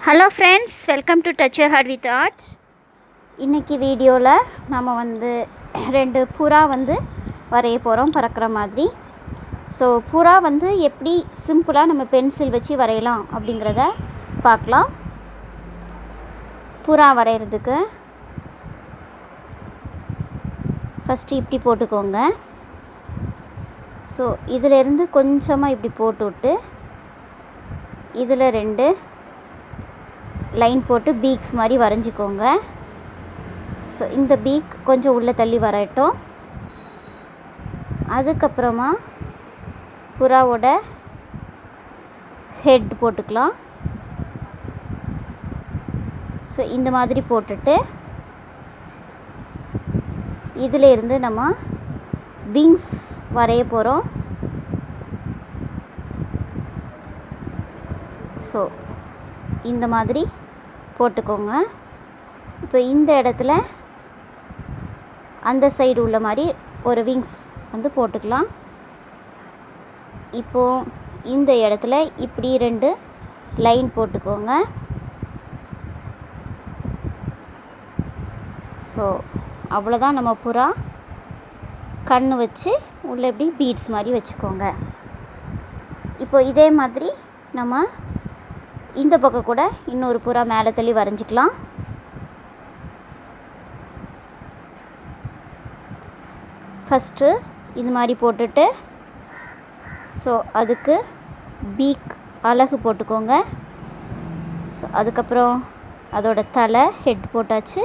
hello friends welcome to touch your heart with arts இன்றைக்கி வீடியோவில் நம்ம வந்து ரெண்டு புறா வந்து வரைய போகிறோம் பறக்கிற மாதிரி ஸோ புறா வந்து எப்படி சிம்பிளாக நம்ம பென்சில் வச்சு வரையலாம் அப்படிங்கிறத பார்க்கலாம் புறா வரைகிறதுக்கு ஃபஸ்ட்டு இப்படி போட்டுக்கோங்க ஸோ இதிலேருந்து கொஞ்சமாக இப்படி போட்டு விட்டு இதில் ரெண்டு லைன் போட்டு பீக்ஸ் மாதிரி வரைஞ்சிக்கோங்க ஸோ இந்த பீக் கொஞ்சம் உள்ளே தள்ளி வரட்டும் அதுக்கப்புறமா புறாவோட ஹெட் போட்டுக்கலாம் ஸோ இந்த மாதிரி போட்டுட்டு இதில் இருந்து நம்ம விங்ஸ் வரைய போகிறோம் ஸோ இந்த மாதிரி போட்டுக்கோங்க இப்போ இந்த இடத்துல அந்த சைடு உள்ள மாதிரி ஒரு விங்ஸ் வந்து போட்டுக்கலாம் இப்போது இந்த இடத்துல இப்படி ரெண்டு லைன் போட்டுக்கோங்க ஸோ அவ்வளோதான் நம்ம புறா கண் வச்சு உள்ளே இப்படி பீட்ஸ் மாதிரி வச்சுக்கோங்க இப்போ இதே மாதிரி நம்ம இந்த பக்கம் கூட இன்னொரு புறா மேலே தள்ளி வரைஞ்சிக்கலாம் ஃபஸ்ட்டு இது மாதிரி போட்டுட்டு ஸோ அதுக்கு பீக் அழகு போட்டுக்கோங்க ஸோ அதுக்கப்புறம் அதோட தலை ஹெட் போட்டாச்சு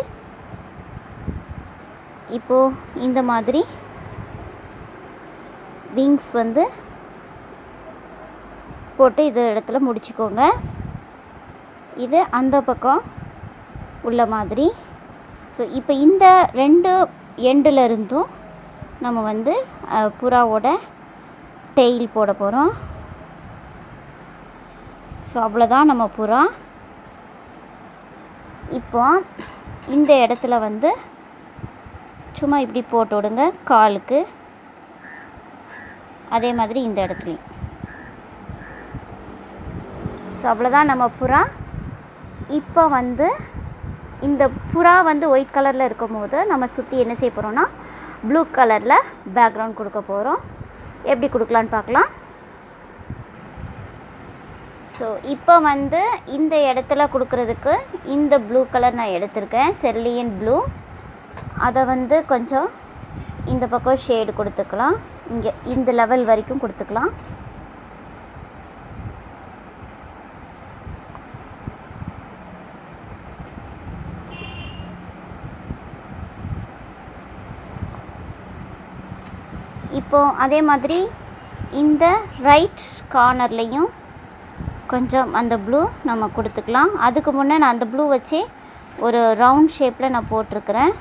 இப்போது இந்த மாதிரி விங்ஸ் வந்து போட்டு இது இடத்துல முடிச்சுக்கோங்க இது அந்த பக்கம் உள்ள மாதிரி ஸோ இப்போ இந்த ரெண்டு எண்டில் இருந்தும் நம்ம வந்து புறாவோட டெயில் போட போகிறோம் ஸோ அவ்வளோதான் நம்ம புறா இப்போ இந்த இடத்துல வந்து சும்மா இப்படி போட்டு விடுங்க காலுக்கு அதே மாதிரி இந்த இடத்துலையும் ஸோ அவ்வளோதான் நம்ம புறா இப்போ வந்து இந்த புறா வந்து ஒயிட் கலரில் இருக்கும் போது நம்ம சுற்றி என்ன செய்ய போகிறோம்னா ப்ளூ கலரில் பேக்ரவுண்ட் கொடுக்க போகிறோம் எப்படி கொடுக்கலான்னு பார்க்கலாம் ஸோ இப்போ வந்து இந்த இடத்துல கொடுக்குறதுக்கு இந்த ப்ளூ கலர் நான் எடுத்திருக்கேன் செர்லியன் ப்ளூ அதை வந்து கொஞ்சம் இந்த பக்கம் ஷேடு கொடுத்துக்கலாம் இங்கே இந்த லெவல் வரைக்கும் கொடுத்துக்கலாம் இப்போது அதே மாதிரி இந்த ரைட் கார்னர்லேயும் கொஞ்சம் அந்த ப்ளூ நம்ம கொடுத்துக்கலாம் அதுக்கு முன்னே நான் அந்த ப்ளூ வச்சு ஒரு ரவுண்ட் ஷேப்பில் நான் போட்டிருக்கிறேன்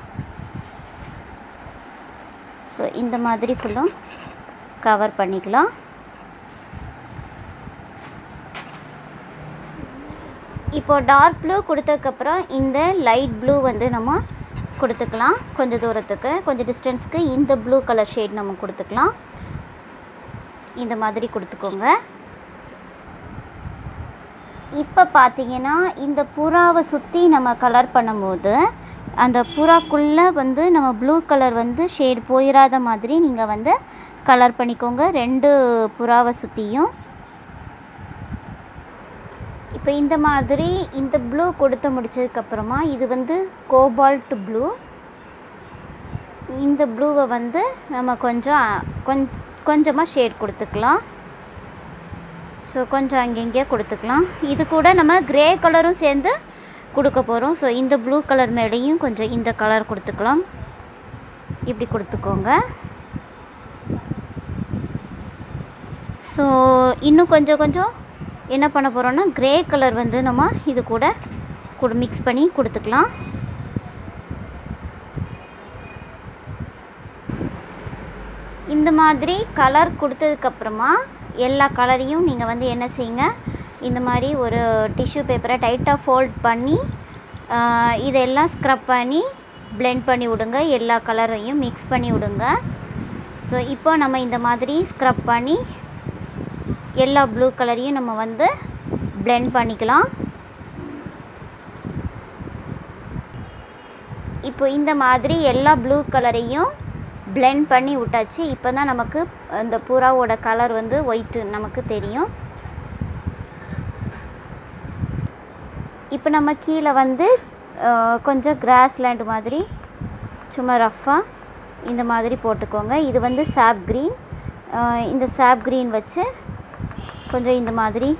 ஸோ இந்த மாதிரி ஃபுல்லும் கவர் பண்ணிக்கலாம் இப்போது டார்க் ப்ளூ கொடுத்ததுக்கப்புறம் இந்த லைட் ப்ளூ வந்து நம்ம கொடுத்துக்கலாம் கொஞ்சம் தூரத்துக்கு கொஞ்சம் டிஸ்டன்ஸ்க்கு இந்த ப்ளூ கலர் ஷேட் நம்ம கொடுத்துக்கலாம் இந்த மாதிரி கொடுத்துக்கோங்க இப்போ பார்த்தீங்கன்னா இந்த புறாவை சுற்றி நம்ம கலர் பண்ணும்போது அந்த புறாக்குள்ளே வந்து நம்ம ப்ளூ கலர் வந்து ஷேட் போயிடாத மாதிரி நீங்கள் வந்து கலர் பண்ணிக்கோங்க ரெண்டு புறாவை சுற்றியும் இப்போ இந்த மாதிரி இந்த ப்ளூ கொடுத்து முடிச்சதுக்கப்புறமா இது வந்து கோபால்ட் ப்ளூ இந்த ப்ளூவை வந்து நம்ம கொஞ்சம் கொஞ்ச கொஞ்சமாக ஷேட் கொடுத்துக்கலாம் ஸோ கொஞ்சம் அங்கங்கே கொடுத்துக்கலாம் இது கூட நம்ம க்ரே கலரும் சேர்ந்து கொடுக்க போகிறோம் ஸோ இந்த ப்ளூ கலர் மேலேயும் கொஞ்சம் இந்த கலர் கொடுத்துக்கலாம் இப்படி கொடுத்துக்கோங்க ஸோ இன்னும் கொஞ்சம் கொஞ்சம் என்ன பண்ண போகிறோன்னா க்ரே கலர் வந்து நம்ம இது கூட கூட மிக்ஸ் பண்ணி கொடுத்துக்கலாம் இந்த மாதிரி கலர் கொடுத்ததுக்கப்புறமா எல்லா கலரையும் நீங்கள் வந்து என்ன செய்யுங்க இந்த மாதிரி ஒரு டிஷ்யூ பேப்பரை டைட்டாக ஃபோல்ட் பண்ணி இதெல்லாம் ஸ்க்ரப் பண்ணி பிளெண்ட் பண்ணி விடுங்க எல்லா கலரையும் மிக்ஸ் பண்ணி விடுங்க ஸோ இப்போ நம்ம இந்த மாதிரி ஸ்க்ரப் பண்ணி எல்லா ப்ளூ கலரையும் நம்ம வந்து blend பண்ணிக்கலாம் இப்போ இந்த மாதிரி எல்லா ப்ளூ கலரையும் blend பண்ணி விட்டாச்சு இப்போ தான் நமக்கு அந்த புறாவோட கலர் வந்து ஒயிட்டு நமக்கு தெரியும் இப்போ நம்ம கீழே வந்து அஹ், கொஞ்சம் கிராஸ்லேண்ட் மாதிரி சும்மா ரஃப்பாக இந்த மாதிரி போட்டுக்கோங்க இது வந்து சாப் க்ரீன் இந்த சாப் க்ரீன் வச்சு கொஞ்சம் இந்த மாதிரி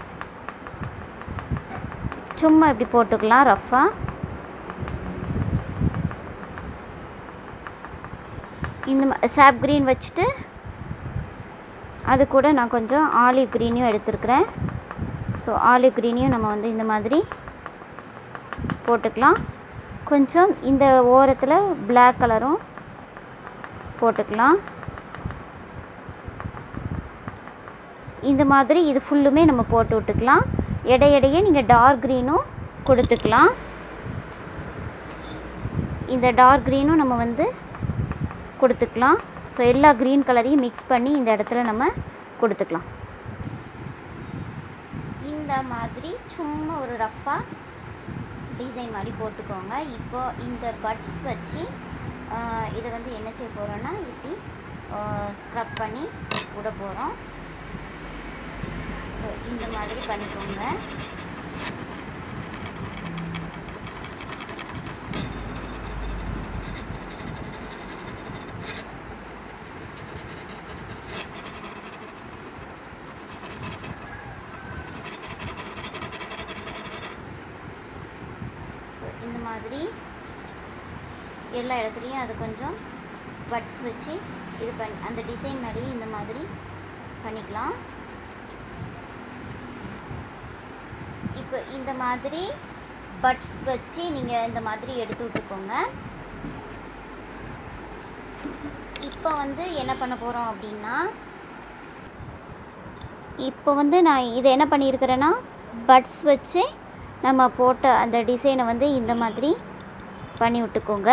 சும்மா இப்படி போட்டுக்கலாம் ரஃப்பாக இந்த சாப் க்ரீன் வச்சுட்டு அது கூட நான் கொஞ்சம் ஆலிவ் க்ரீனையும் எடுத்துருக்கிறேன் ஸோ ஆலிவ் க்ரீனையும் நம்ம வந்து இந்த மாதிரி போட்டுக்கலாம் கொஞ்சம் இந்த ஓரத்தில் Black கலரும் போட்டுக்கலாம் இந்த மாதிரி இது ஃபுல்லுமே நம்ம போட்டு விட்டுக்கலாம் இடையிடையே நீங்கள் டார்க் க்ரீனும் கொடுத்துக்கலாம் இந்த டார்க் க்ரீனும் நம்ம வந்து கொடுத்துக்கலாம் ஸோ எல்லா க்ரீன் கலரையும் மிக்ஸ் பண்ணி இந்த இடத்துல நம்ம கொடுத்துக்கலாம் இந்த மாதிரி சும்மா ஒரு ரஃப்பாக டிசைன் மாதிரி போட்டுக்கோங்க இப்போ இந்த பட்ஸ் வச்சு ஆஹ், இதை வந்து என்ன செய்ய போகிறோன்னா இப்படி ஸ்க்ரப் பண்ணி விட போகிறோம் ஸோ இந்த மாதிரி பண்ணிக்கோங்க ஸோ இந்த மாதிரி எல்லா இடத்துலையும் அது கொஞ்சம் பட்ஸ் வச்சு இது பண்ணி அந்த டிசைன் மாதிரியே இந்த மாதிரி பண்ணிக்கலாம் இப்போ இந்த மாதிரி பட்ஸ் வச்சு நீங்கள் இந்த மாதிரி எடுத்து விட்டுக்கோங்க இப்போ வந்து என்ன பண்ண போகிறோம் அப்படின்னா இப்போ வந்து நான் இதை என்ன பண்ணியிருக்கிறேன்னா பட்ஸ் வச்சு நம்ம போட்ட அந்த டிசைனை வந்து இந்த மாதிரி பண்ணி விட்டுக்கோங்க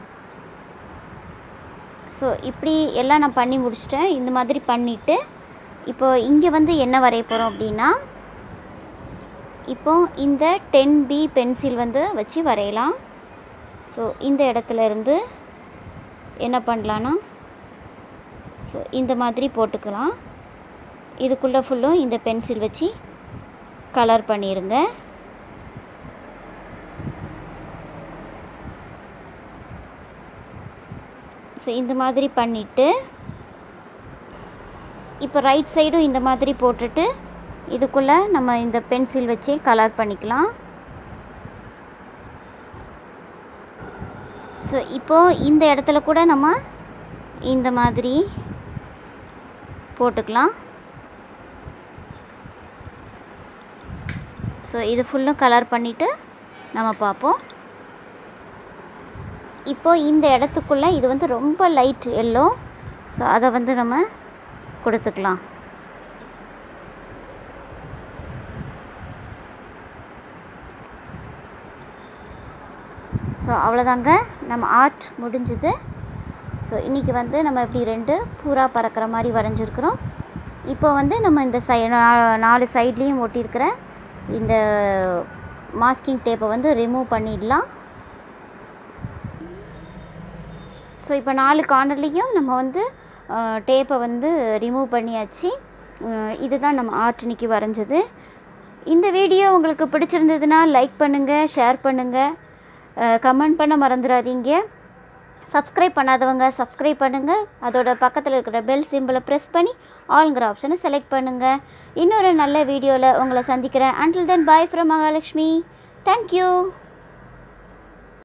ஸோ இப்படி எல்லாம் நான் பண்ணி முடிச்சிட்டேன் இந்த மாதிரி பண்ணிவிட்டு இப்போ இங்கே வந்து என்ன வரைய போகிறோம் அப்படின்னா இப்போ இந்த டென் பி பென்சில் வந்து வச்சு வரையலாம் ஸோ இந்த இடத்துல இருந்து என்ன பண்ணலான்னா ஸோ இந்த மாதிரி போட்டுக்கலாம் இதுக்குள்ளே ஃபுல்லும் இந்த பென்சில் வச்சு கலர் பண்ணிடுங்க ஸோ இந்த மாதிரி பண்ணிவிட்டு இப்போ ரைட் சைடும் இந்த மாதிரி போட்டுட்டு இதுக்குள்ளே நம்ம இந்த பென்சில் வச்சு கலர் பண்ணிக்கலாம் ஸோ இப்போது இந்த இடத்துல கூட நம்ம இந்த மாதிரி போட்டுக்கலாம் ஸோ இது ஃபுல்லும் கலர் பண்ணிவிட்டு நம்ம பார்ப்போம் இப்போ இந்த இடத்துக்குள்ளே இது வந்து ரொம்ப லைட் எல்லோ ஸோ அதை வந்து நம்ம கொடுத்துக்கலாம் ஸோ அவ்வளோதாங்க நம்ம ஆர்ட் முடிஞ்சுது ஸோ இன்றைக்கி வந்து நம்ம இப்படி ரெண்டு பூரா பறக்கிற மாதிரி வரைஞ்சிருக்கிறோம் இப்போ வந்து நம்ம இந்த சை நா- நாலு சைட்லேயும் ஒட்டியிருக்கிற இந்த மாஸ்கிங் டேப்பை வந்து ரிமூவ் பண்ணிடலாம் ஸோ இப்போ நாலு கார்னர்லேயும் நம்ம வந்து டேப்பை வந்து ரிமூவ் பண்ணியாச்சு அஹ் இதுதான் நம்ம ஆர்ட் இன்னைக்கு வரைஞ்சது இந்த வீடியோ உங்களுக்கு பிடிச்சிருந்ததுன்னா லைக் பண்ணுங்கள் ஷேர் பண்ணுங்கள் கமெண்ட் பண்ண மறந்துடாதீங்க சப்ஸ்கிரைப் பண்ணாதவங்க சப்ஸ்கிரைப் பண்ணுங்கள் அதோட பக்கத்தில் இருக்கிற பெல் சிம்பிளை ப்ரெஸ் பண்ணி ஆல்ங்கிற ஆப்ஷனை செலக்ட் பண்ணுங்கள் இன்னொரு நல்ல வீடியோவில் உங்களை சந்திக்கிறேன் until then bye from Mahalakshmi thank you